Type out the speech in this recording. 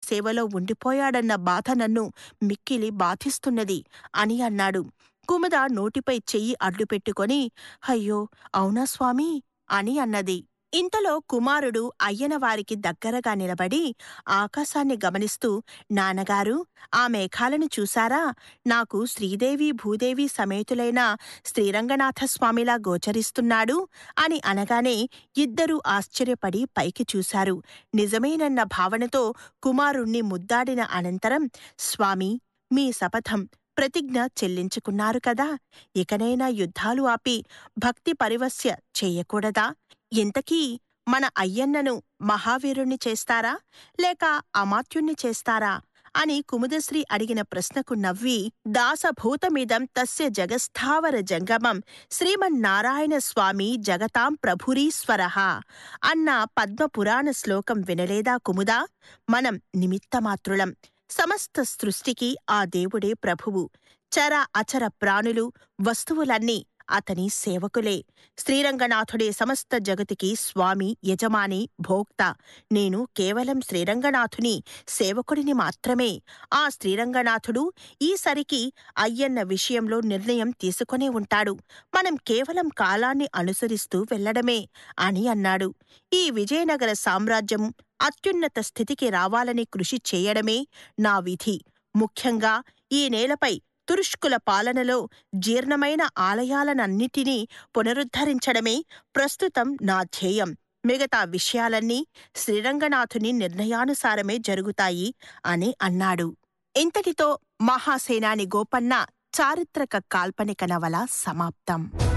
సేవలో ఉండిపోయాడన్న బాధ నన్ను మిక్కిలి బాధిస్తున్నది అని అన్నాడు కుముద నోటిపై చెయ్యి అడ్డుపెట్టుకొని అయ్యో అవునా స్వామీ అని అన్నది ఇంతలో కుమారుడు అయ్యనవారికి దగ్గరగా నిలబడి ఆకాశాన్ని గమనిస్తూ నాన్నగారు ఆ మేఘాలను చూశారా నాకు శ్రీదేవి భూదేవి సమేతులైన శ్రీరంగనాథస్వామిలా గోచరిస్తున్నాడు అని అనగానే ఇద్దరూ ఆశ్చర్యపడి పైకి చూశారు నిజమేనన్న భావనతో కుమారుణ్ణి ముద్దాడిన అనంతరం స్వామి మీ శపథం ప్రతిజ్ఞ చెల్లించుకున్నారు కదా ఇకనైనా యుద్ధాలు ఆపి భక్తి పరివస్య చెయ్యకూడదా ఇంతకీ మన అయ్యన్నను మహావీరుణ్ణి చేస్తారా లేక అమాత్యుణ్ణి చేస్తారా అని కుముదశ్రీ అడిగిన ప్రశ్నకు నవ్వి దాసభూతమిదం తస్య జగస్థావర జంగమం శ్రీమన్నారాయణ స్వామి జగతాం ప్రభురీశ్వరః అన్న పద్మపురాణ శ్లోకం వినలేదా కుముదా మనం నిమిత్తమాత్రులం సమస్త సృష్టికి ఆ దేవుడే ప్రభువు చర అచర ప్రాణులు వస్తువులన్నీ అతని సేవకులే శ్రీరంగనాథుడే సమస్త జగతికి స్వామి యజమాని భోక్త నేను కేవలం శ్రీరంగనాథుని సేవకుడిని మాత్రమే ఆ శ్రీరంగనాథుడు ఈసరికి అయ్యన్న విషయంలో నిర్ణయం తీసుకునే ఉంటాడు మనం కేవలం కాలాన్ని అనుసరిస్తూ వెళ్లడమే అని అన్నాడు ఈ విజయనగర సామ్రాజ్యం అత్యున్నత స్థితికి రావాలని కృషి చేయడమే నా విధి ముఖ్యంగా ఈ నేలపై తురుష్కుల పాలనలో జీర్ణమైన ఆలయాలనన్నిటినీ పునరుద్ధరించడమే ప్రస్తుతం నా ధ్యేయం మిగతా విషయాలన్నీ శ్రీరంగనాథుని నిర్ణయానుసారమే జరుగుతాయి అని అన్నాడు ఇంతటితో మహాసేనాని గోపన్న చారిత్రక కాల్పనిక నవల సమాప్తం